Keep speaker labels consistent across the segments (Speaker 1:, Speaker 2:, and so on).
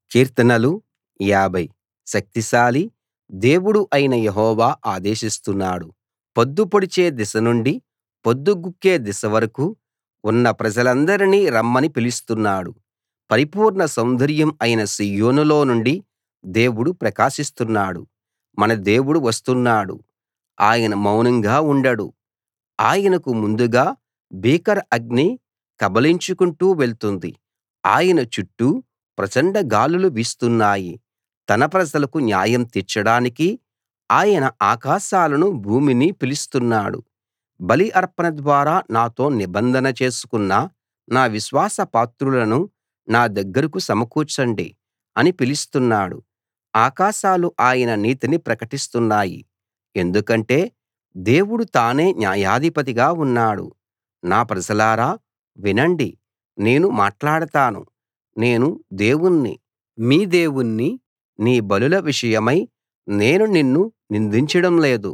Speaker 1: కీర్తనలు 50 శక్తిశాలి దేవుడు అయిన యెహోవా ఆదేశిస్తున్నాడు పొద్దు పొడిచే దిశ నుండి పొద్దుగుంకే దిశ వరకూ ఉన్న ప్రజలందరినీ రమ్మని పిలుస్తున్నాడు పరిపూర్ణ సౌందర్యం అయిన సీయోనులో నుండి దేవుడు ప్రకాశిస్తున్నాడు మన దేవుడు వస్తున్నాడు ఆయన మౌనంగా ఉండడు ఆయనకు ముందుగా భీకర అగ్ని కబళించుకుంటూ వెళ్తుంది ఆయన చుట్టూ ప్రచండ గాలులు వీస్తున్నాయి తన ప్రజలకు న్యాయం తీర్చడానికి ఆయన ఆకాశాలనూ భూమినీ పిలుస్తున్నాడు బలి అర్పణ ద్వారా నాతో నిబంధన చేసుకున్న నా విశ్వాస పాత్రులను నా దగ్గరకు సమకూర్చండి అని పిలుస్తున్నాడు ఆకాశాలు ఆయన నీతిని ప్రకటిస్తున్నాయి ఎందుకంటే దేవుడు తానే న్యాయాధిపతిగా ఉన్నాడు నా ప్రజలారా వినండి నేను మాట్లాడతాను నేను దేవుణ్ణి మీ దేవుణ్ణి నీ బలుల విషయమై నేను నిన్ను నిందించడం లేదు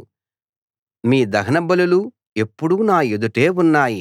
Speaker 1: మీ దహనబలులు ఎప్పుడూ నా ఎదుటే ఉన్నాయి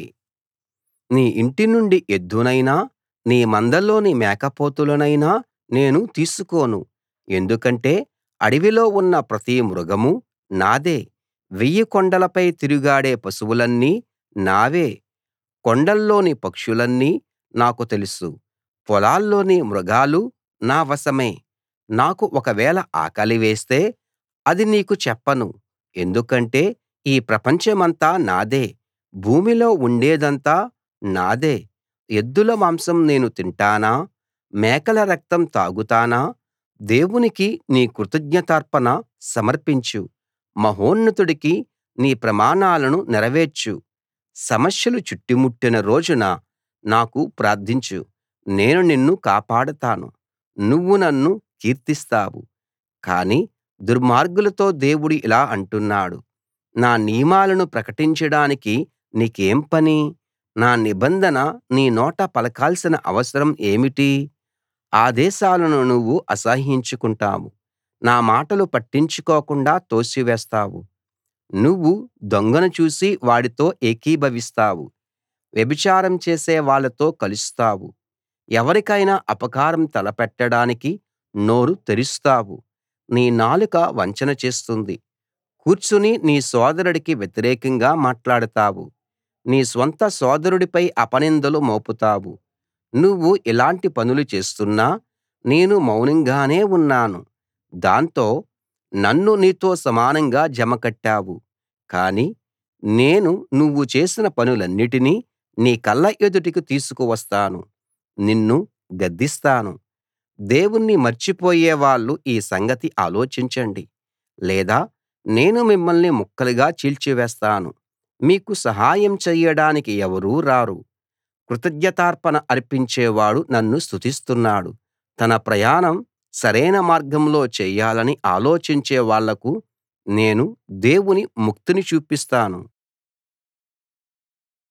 Speaker 1: నీ ఇంటి నుండి ఎద్దునైనా నీ మందలోని మేకపోతులనైనా నేను తీసుకోను ఎందుకంటే అడవిలో ఉన్న ప్రతి మృగమూ నాదే వెయ్యి కొండలపై తిరుగాడే పశువులన్నీ నావే కొండల్లోని పక్షులన్నీ నాకు తెలుసు పొలాల్లోని మృగాలు నా వశమే నాకు ఒకవేళ ఆకలి వేస్తే అది నీకు చెప్పను ఎందుకంటే ఈ ప్రపంచమంతా నాదే భూమిలో ఉండేదంతా నాదే ఎద్దుల మాంసం నేను తింటానా మేకల రక్తం తాగుతానా దేవునికి నీ కృతజ్ఞతార్పణ సమర్పించు మహోన్నతుడికి నీ ప్రమాణాలను నెరవేర్చు సమస్యలు చుట్టుముట్టిన రోజున నాకు ప్రార్థించు నేను నిన్ను కాపాడతాను నువ్వు నన్ను కీర్తిస్తావు కానీ దుర్మార్గులతో దేవుడు ఇలా అంటున్నాడు నా నియమాలను ప్రకటించడానికి నీకేం పని నా నిబంధన నీ నోట పలకాల్సిన అవసరం ఏమిటి ఆదేశాలను నువ్వు అసహ్యించుకుంటావు నా మాటలు పట్టించుకోకుండా తోసివేస్తావు నువ్వు దొంగను చూసి వాడితో ఏకీభవిస్తావు వ్యభిచారం చేసే వాళ్ళతో కలుస్తావు ఎవరికైనా అపకారం తలపెట్టడానికి నోరు తెరుస్తావు నీ నాలుక వంచన చేస్తుంది కూర్చుని నీ సోదరుడికి వ్యతిరేకంగా మాట్లాడతావు నీ స్వంత సోదరుడిపై అపనిందలు మోపుతావు నువ్వు ఇలాంటి పనులు చేస్తున్నా నేను మౌనంగానే ఉన్నాను దాంతో నన్ను నీతో సమానంగా జమకట్టావు కానీ నేను నువ్వు చేసిన పనులన్నిటినీ నీ కళ్ళ ఎదుటికి తీసుకువస్తాను నిన్ను గద్దిస్తాను దేవుణ్ణి మర్చిపోయే వాళ్ళు ఈ సంగతి ఆలోచించండి లేదా నేను మిమ్మల్ని ముక్కలుగా చీల్చివేస్తాను మీకు సహాయం చెయ్యడానికి ఎవరూ రారు కృతజ్ఞతార్పణ అర్పించేవాడు నన్ను స్తుతిస్తున్నాడు తన ప్రయాణం సరైన మార్గంలో చెయ్యాలని ఆలోచించే వాళ్లకు నేను దేవుని ముక్తిని చూపిస్తాను